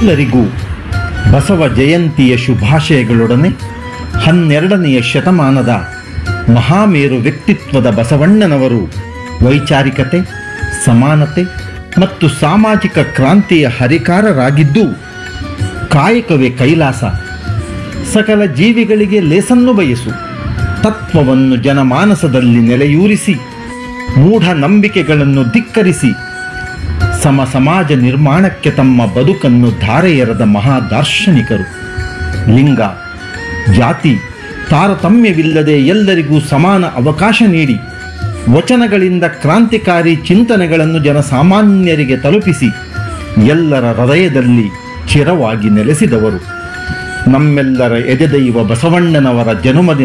ಎಲ್ಲರಿಗೂ ಬಸವ ಜಯಂತಿಯ ಶುಭಾಶಯಗಳೊಡನೆ ಹನ್ನೆರಡನೆಯ ಶತಮಾನದ ಮಹಾಮೇರು ವ್ಯಕ್ತಿತ್ವದ ಬಸವಣ್ಣನವರು ವೈಚಾರಿಕತೆ ಸಮಾನತೆ ಮತ್ತು ಸಾಮಾಜಿಕ ಕ್ರಾಂತಿಯ ಹರಿಕಾರರಾಗಿದ್ದು ಕಾಯಕವೇ ಕೈಲಾಸ ಸಕಲ ಜೀವಿಗಳಿಗೆ ಲೇಸನ್ನು ಬಯಸು ತತ್ವವನ್ನು ಜನಮಾನಸದಲ್ಲಿ ನೆಲೆಯೂರಿಸಿ ಮೂಢ ನಂಬಿಕೆಗಳನ್ನು ಧಿಕ್ಕರಿಸಿ ಸಮ ಸಮಾಜ ನಿರ್ಮಾಣಕ್ಕೆ ತಮ್ಮ ಬದುಕನ್ನು ಧಾರೆ ಎರೆದ ಮಹಾ ದಾರ್ಶನಿಕರು ಲಿಂಗ ಜಾತಿ ತಾರತಮ್ಯವಿಲ್ಲದೆ ಎಲ್ಲರಿಗೂ ಸಮಾನ ಅವಕಾಶ ನೀಡಿ ವಚನಗಳಿಂದ ಕ್ರಾಂತಿಕಾರಿ ಚಿಂತನೆಗಳನ್ನು ಜನಸಾಮಾನ್ಯರಿಗೆ ತಲುಪಿಸಿ ಎಲ್ಲರ ಹೃದಯದಲ್ಲಿ ಚಿರವಾಗಿ ನೆಲೆಸಿದವರು ನಮ್ಮೆಲ್ಲರ ಎದೆದೈವ ಬಸವಣ್ಣನವರ ಜನುಮದಿನ